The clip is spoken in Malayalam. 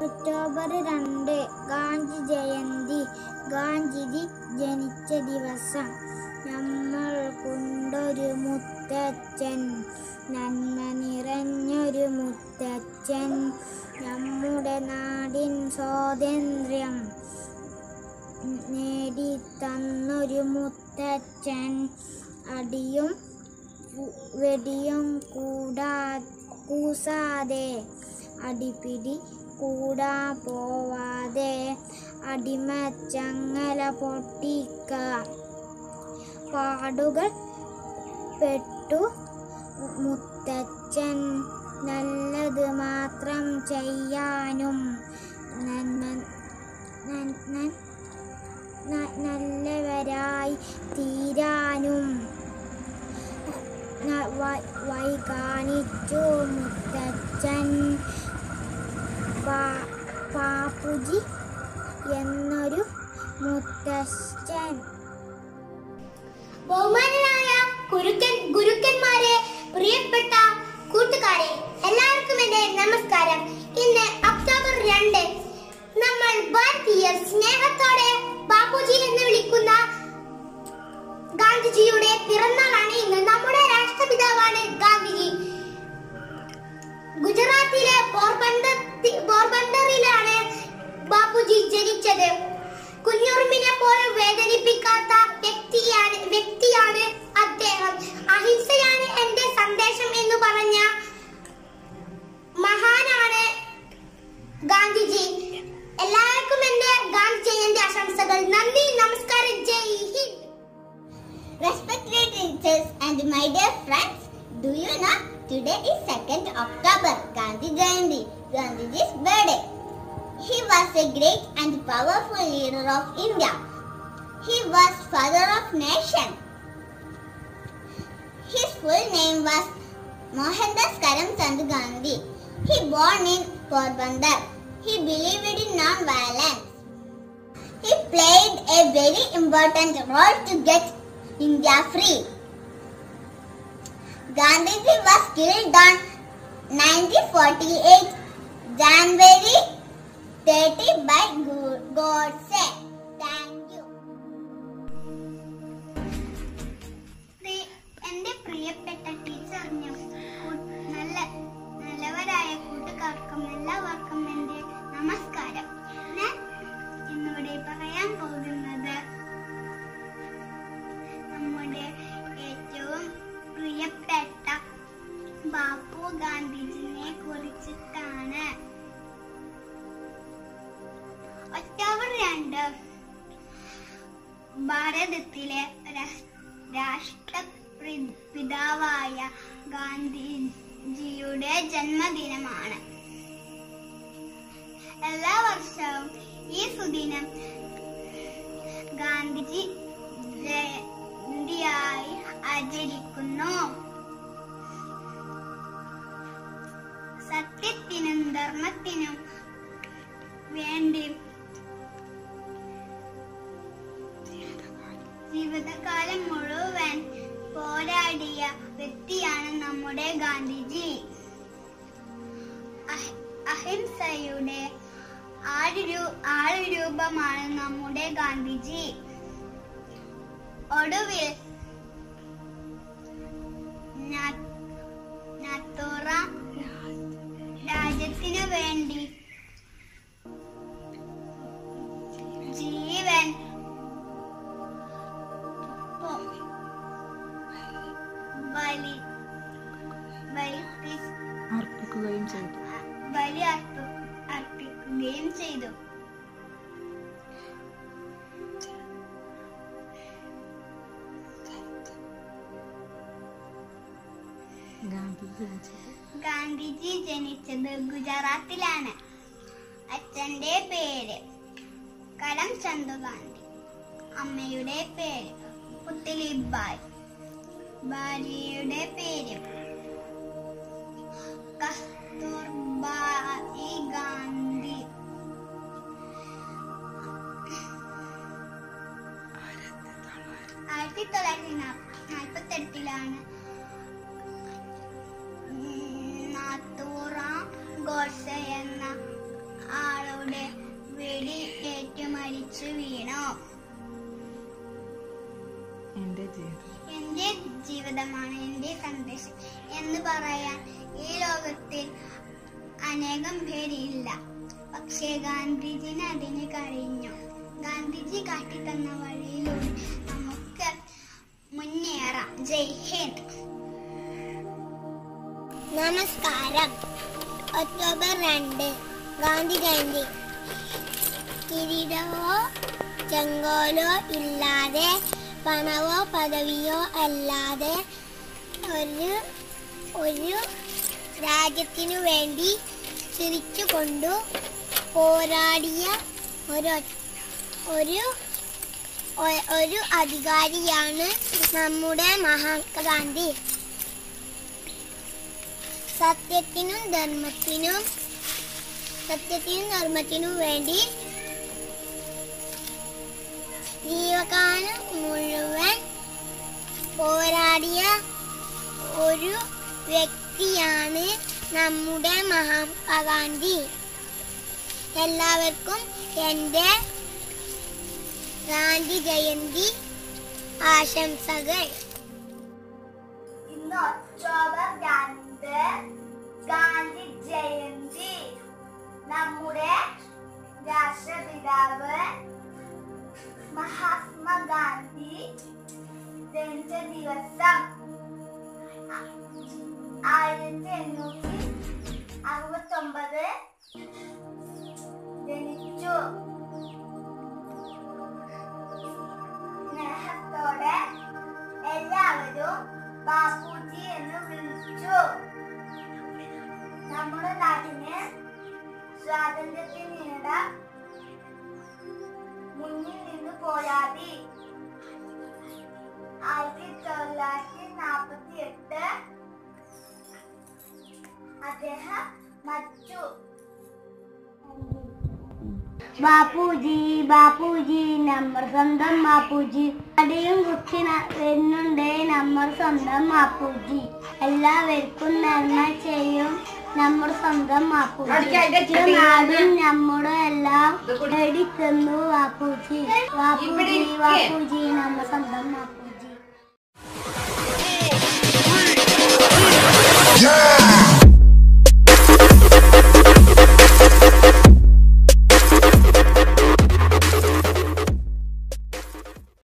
ഒക്ടോബർ രണ്ട് ഗാന്ധി ജയന്തി ഗാന്ധിജി ജനിച്ച ദിവസം നമ്മൾ കൊണ്ടൊരു മുത്തച്ഛൻ നന്മ നിറഞ്ഞൊരു മുത്തച്ഛൻ നമ്മുടെ നാടിൻ സ്വാതന്ത്ര്യം നേടിത്തന്നൊരു മുത്തച്ഛൻ അടിയും കു- വെടിയും കൂടാ കൂസാതെ അടിപിടി കൂടാ പോവാതെ അടിമച്ചങ്ങല പൊട്ടിക്ക പാടുകൾ പെട്ടു മുത്തച്ഛൻ നല്ലത് മാത്രം ചെയ്യാനും നന്മ നൻ- നൻ- ന- നല്ലവരായി തീരാനും ന- വ- വഴി കാണിച്ചു മുത്തച്ഛൻ പാ- പാപ്പുജി എന്നൊരു മുത്തച്ഛൻ ബഹുമാനനായ ഗുരുക്കൻ ഗുരുക്കന്മാരെ പ്രിയപ്പെട്ട കൂട്ടുകാരെ എല്ലാവർക്കും എന്റെ നമസ്കാരം ഇന്ന് ഒക്ടോബർ രണ്ട് നമ്മൾ ഭാരതീയർ സ്നേഹത്തോടെ ബാപ്പുജി എന്ന് വിളിക്കുന്ന ഗാന്ധിജിയുടെ പിറന്നാളാണ് ഇന്ന് നമ്മുടെ രാഷ്ട്രപിതാവാണ് ഗാന്ധിജി ഗുജറാത്തിലെ പോർബന്ദർ പോർബന്ദറിലാണ് ബാപ്പുജി ജനിച്ചത് കുഞ്ഞുറുമ്പിനെ പോലും വേദനിപ്പിക്കാത്ത വ്യക്തിയാണ് വ്യക്തിയാണ് അദ്ദേഹം അഹിംസയാണ് എന്റെ സന്ദേശം എന്ന് പറഞ്ഞ മഹാനാണ് ഗാന്ധിജി എല്ലാവർക്കും എന്റെ ഗാന്ധി ജയന്തി ആശംസകൾ നന്ദി നമസ്കാരം ജയ് Hind Respected teachers and my dear friends, do you know today is 2nd October, Gandhi Jayanti, Gandhiji's birthday. He was a great and powerful leader of India. He was father of nation. His full name was Mohandas Karamchand Gandhi. He born in Porbandar. He believed in non-violence. He played a very important role to get India free. Gandhiji was killed on 1948 January 30 by Gu- Godse. Thank you. എന്റെ പ്രിയപ്പെട്ട ടീച്ചറിനും കൂ- നല്ല നല്ലവരായ കൂട്ടുകാർക്കും എല്ലാവർക്കും എന്റെ നമസ്കാരം ഞാൻ ഇന്നിവിടെ പറയാൻ പോകുന്നത് നമ്മുടെ ഏറ്റവും പ്രിയപ്പെട്ട ബാപ്പു ഗാന്ധിജിനെ കുറിച്ചിട്ടാണ് ഒക്ടോബർ രണ്ട് ഭാരതത്തിലെ രാ- രാഷ്ട്ര പ്രി- പിതാവായ ഗാന്ധിജിയുടെ ജന്മദിനമാണ് എല്ലാ വർഷവും ഈ സുദിനം ഗാന്ധിജി ജയന്തിയായി ആചരിക്കുന്നു സത്യത്തിനും ധർമ്മത്തിനും വേണ്ടി ജീവിതകാലം മുഴുവൻ പോരാടിയ വ്യക്തിയാണ് നമ്മുടെ ഗാന്ധിജി അഹ്- അഹിംസയുടെ ആളു ആളുരൂപമാണ് നമ്മുടെ ഗാന്ധിജി ഒടുവിൽ ന- നത്തോറാം രാജ്യത്തിനു വേണ്ടി ജീവൻ പൊ- ബലി ബലി അർപ്പിക്കുകയും ചെയ്തു ബലി അർപ്പ- അർപ്പിക്കുകയും ചെയ്തു ഗാന്ധി ജനിച്ചത് ഗാന്ധിജി ജനിച്ചത് ഗുജറാത്തിലാണ് അച്ഛന്റെ പേര് കരംചന്ദ് ഗാന്ധി അമ്മയുടെ പേര് പുത്തലിബായ് ഭാര്യയുടെ പേര് കസ്തൂർബായി ഗാന്ധി ആയിരത്തി തൊള്ളായിരത്തി നാൽപ്പത്തി എട്ടിലാണ് നാത്തൂറാം ഗോഡ്സെ എന്ന ആൾ തെറിച്ചു വീണു എൻ്റെ ജീവിതം എന്റെ ജീവിതമാണ് എന്റെ സന്ദേശം എന്ന് പറയാൻ ഈ ലോകത്തിൽ അനേകം പേരില്ല പക്ഷേ ഗാന്ധിജിന് അതിന് കഴിഞ്ഞു ഗാന്ധിജി കാട്ടിത്തന്ന വഴിയിലൂടെ നമുക്ക് മുന്നേറാം ജയ് ഹിന്ദ് നമസ്കാരം ഒക്ടോബർ രണ്ട് ഗാന്ധി ജയന്തി കിരീടമോ ചെങ്കോലോ ഇല്ലാതെ പണവോ പദവിയോ അല്ലാതെ ഒരു ഒരു രാജ്യത്തിനു വേണ്ടി ചിരിച്ചുകൊണ്ടു പോരാടിയ ഒരു ഒരു ഒ- ഒരു അധികാരിയാണ് നമ്മുടെ മഹാത്മാഗാന്ധി സത്യത്തിനും ധർമ്മത്തിനും സത്യത്തിനും ധർമ്മത്തിനും വേണ്ടി ജീവകാലം മുഴുവൻ പോരാടിയ ഒരു വ്യക്തിയാണ് നമ്മുടെ മഹാത്മാഗാന്ധി എല്ലാവർക്കും എൻ്റെ ഗാന്ധി ജയന്തി ആശംസകൾ ഇന്ന് ഒക്ടോബർ രണ്ട് ഗാന്ധി ജയന്തി നമ്മുടെ രാഷ്ട്രപിതാവ് മഹാത്മാഗാന്ധി ജനിച്ച ദിവസം ആയിരത്തി എണ്ണൂറ്റി അറുപത്തി ഒമ്പത് ജനിച്ചു സ്നേഹത്തോടെ എല്ലാവരും ബാപ്പുജി എന്ന് വിളിച്ചു നമ്മുടെ നാടിന് സ്വാതന്ത്ര്യത്തിനിട മുന്നിൽ നിന്ന് പോരാടി ആയിരത്തി തൊള്ളായിരത്തി നാൽപ്പത്തി എട്ട് അദ്ദേഹം മരിച്ചു ബാപ്പുജി ബാപ്പുജി നമ്മൾ സ്വന്തം ബാപ്പുജി അടിയും കുത്തി ന- വരുന്നുണ്ട് നമ്മൾ സ്വന്തം ബാപ്പുജി എല്ലാവർക്കും നന്മ ചെയ്യും നമ്മുടെ സ്വന്തം ബാപ്പുജി ഈ നാടും നമ്മുടെ എല്ലാം എടുക്കുന്നു ബാപ്പുജി ബാപ്പുജി ബാപ്പുജി നമ്മുടെ സ്വന്തം ബാപ്പുജി